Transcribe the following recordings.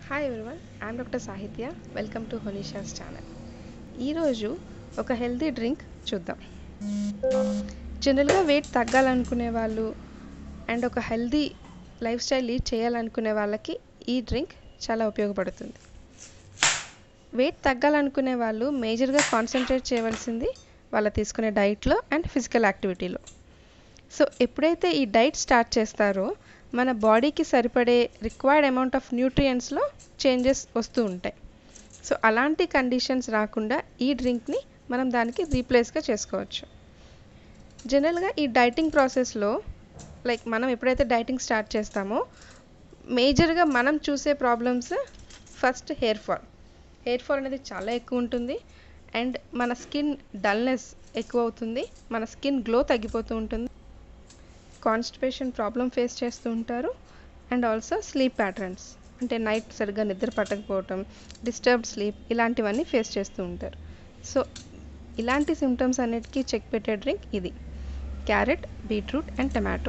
hi everyone I'm doctor Sahitya welcome to Honisha's channel ఈరోజు ఒక healthy drink చూద్దాం జనరల్గా వెయిట్ తగ్గాలనుకునే వాళ్ళు అండ్ ఒక హెల్తీ లైఫ్ స్టైల్ లీడ్ చేయాలనుకునే వాళ్ళకి ఈ డ్రింక్ చాలా ఉపయోగపడుతుంది వెయిట్ తగ్గాలనుకునే వాళ్ళు మేజర్గా కాన్సన్ట్రేట్ చేయవలసింది వాళ్ళ తీసుకునే డైట్లో అండ్ ఫిజికల్ యాక్టివిటీలో సో ఎప్పుడైతే ఈ డైట్ స్టార్ట్ చేస్తారో మన బాడీకి సరిపడే రిక్వైర్డ్ అమౌంట్ ఆఫ్ న్యూట్రియంట్స్లో చేంజెస్ వస్తూ ఉంటాయి సో అలాంటి కండిషన్స్ రాకుండా ఈ డ్రింక్ని మనం దానికి రీప్లేస్గా చేసుకోవచ్చు జనరల్గా ఈ డైటింగ్ ప్రాసెస్లో లైక్ మనం ఎప్పుడైతే డైటింగ్ స్టార్ట్ చేస్తామో మేజర్గా మనం చూసే problems first hair fall hair fall అనేది చాలా ఎక్కువ ఉంటుంది అండ్ మన స్కిన్ డల్నెస్ ఎక్కువ అవుతుంది మన స్కిన్ గ్లో తగ్గిపోతూ ఉంటుంది కాన్స్టిపేషన్ ప్రాబ్లం ఫేస్ చేస్తూ ఉంటారు అండ్ ఆల్సో స్లీప్ ప్యాటర్న్స్ అంటే నైట్ సరిగ్గా నిద్ర పట్టకపోవటం డిస్టర్బ్డ్ స్లీప్ ఇలాంటివన్నీ ఫేస్ చేస్తూ ఉంటారు సో ఇలాంటి సిమ్టమ్స్ అన్నిటికీ చెక్ పెట్టే డ్రింక్ ఇది క్యారెట్ బీట్రూట్ అండ్ టమాటో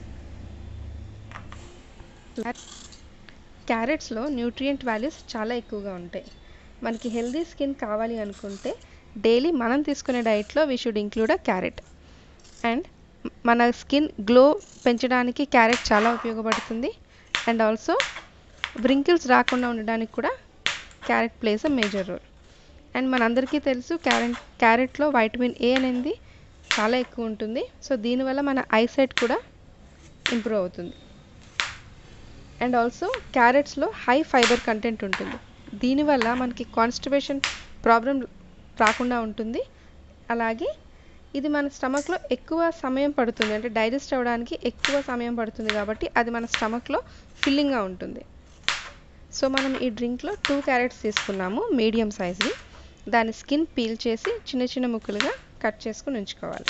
క్యారెట్స్లో న్యూట్రియంట్ వాల్యూస్ చాలా ఎక్కువగా ఉంటాయి మనకి హెల్దీ స్కిన్ కావాలి అనుకుంటే డైలీ మనం తీసుకునే డైట్లో we should include a carrot and మన స్కిన్ గ్లో పెంచడానికి క్యారెట్ చాలా ఉపయోగపడుతుంది అండ్ ఆల్సో బ్రింకిల్స్ రాకుండా ఉండడానికి కూడా carrot plays a major role and మనందరికీ తెలుసు క్యారెట్ క్యారెట్లో వైటమిన్ ఏ అనేది చాలా ఎక్కువ ఉంటుంది సో దీనివల్ల మన ఐసైట్ కూడా ఇంప్రూవ్ అవుతుంది అండ్ ఆల్సో క్యారెట్స్లో హై ఫైబర్ కంటెంట్ ఉంటుంది దీనివల్ల మనకి కాన్స్టిపేషన్ ప్రాబ్లం రాకుండా ఉంటుంది అలాగే ఇది మన స్టమక్లో ఎక్కువ సమయం పడుతుంది అంటే డైజెస్ట్ అవ్వడానికి ఎక్కువ సమయం పడుతుంది కాబట్టి అది మన స్టమక్లో ఫిల్లింగ్గా ఉంటుంది సో మనం ఈ డ్రింక్లో టూ క్యారెట్స్ తీసుకున్నాము మీడియం సైజ్వి దాని స్కిన్ పీల్ చేసి చిన్న చిన్న ముక్కలుగా కట్ చేసుకుని ఉంచుకోవాలి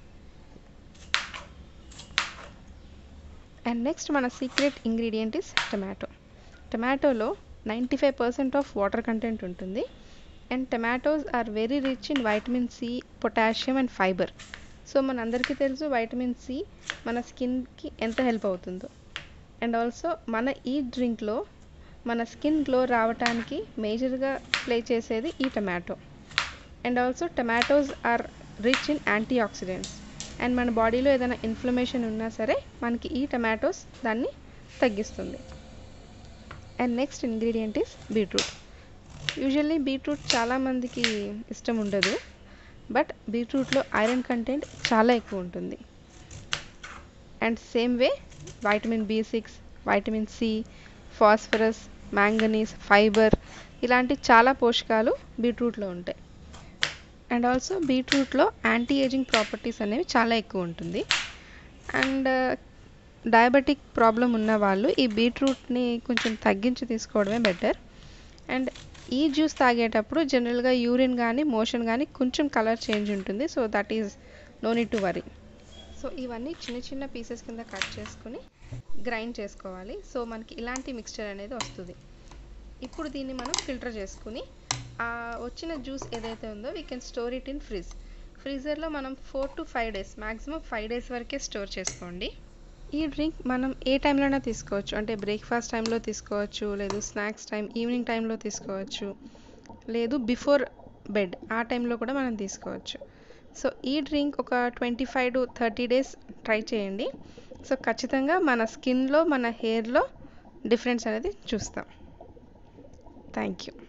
అండ్ నెక్స్ట్ మన సీక్రెట్ ఇంగ్రీడియంట్ ఇస్ టమాటో టమాటోలో ninety five percent of water content ఉంటుంది and tomatoes are very rich in vitamin C potassium and fibre so మన అందరికీ తెలుసు వైటమిన్ సి మన స్కిన్కి ఎంత హెల్ప్ అవుతుందో అండ్ ఆల్సో మన ఈ డ్రింక్లో మన స్కిన్ గ్లో రావడానికి మేజర్గా ప్లే చేసేది ఈ tomato and also tomatoes are rich in antioxidants and మన బాడీలో ఏదైనా ఇన్ఫ్లమేషన్ ఉన్నా సరే మనకి ఈ టమాటోస్ దాన్ని తగ్గిస్తుంది and next ingredient is beetroot usually beetroot చాలామందికి ఇష్టం ఉండదు బట్ బీట్రూట్లో ఐరన్ కంటెంట్ చాలా ఎక్కువ ఉంటుంది and same way vitamin B six vitamin C phosphorus manganese fibre ఇలాంటి చాలా పోషకాలు బీట్రూట్లో ఉంటాయి అండ్ ఆల్సో బీట్రూట్లో యాంటీ ఏజింగ్ ప్రాపర్టీస్ అనేవి చాలా ఎక్కువ ఉంటుంది అండ్ డయాబెటిక్ ప్రాబ్లం ఉన్న వాళ్ళు ఈ బీట్రూట్ని కొంచెం తగ్గించి తీసుకోవడమే బెటర్ అండ్ ఈ జ్యూస్ తాగేటప్పుడు జనరల్గా యూరిన్ కానీ మోషన్ కానీ కొంచెం కలర్ చేంజ్ ఉంటుంది so that is no need to worry so ఇవన్నీ చిన్న చిన్న పీసెస్ కింద కట్ చేసుకుని గ్రైండ్ చేసుకోవాలి సో మనకి ఇలాంటి మిక్స్చర్ అనేది వస్తుంది ఇప్పుడు దీన్ని మనం ఫిల్టర్ చేసుకుని ఆ వచ్చిన జ్యూస్ ఏదైతే ఉందో we can store it in fridge ఫ్రీజర్లో మనం four to five days maximum five days వరకే స్టోర్ చేసుకోండి ఈ డ్రింక్ మనం ఏ టైంలోనే తీసుకోవచ్చు అంటే బ్రేక్ఫాస్ట్ టైంలో తీసుకోవచ్చు లేదు స్నాక్స్ టైం ఈవినింగ్ టైంలో తీసుకోవచ్చు లేదు బిఫోర్ బెడ్ ఆ టైంలో కూడా మనం తీసుకోవచ్చు సో ఈ డ్రింక్ ఒక twenty five to thirty days try చేయండి సో ఖచ్చితంగా మన స్కిన్లో మన హెయిర్లో డిఫరెన్స్ అనేది చూస్తాం థ్యాంక్ యూ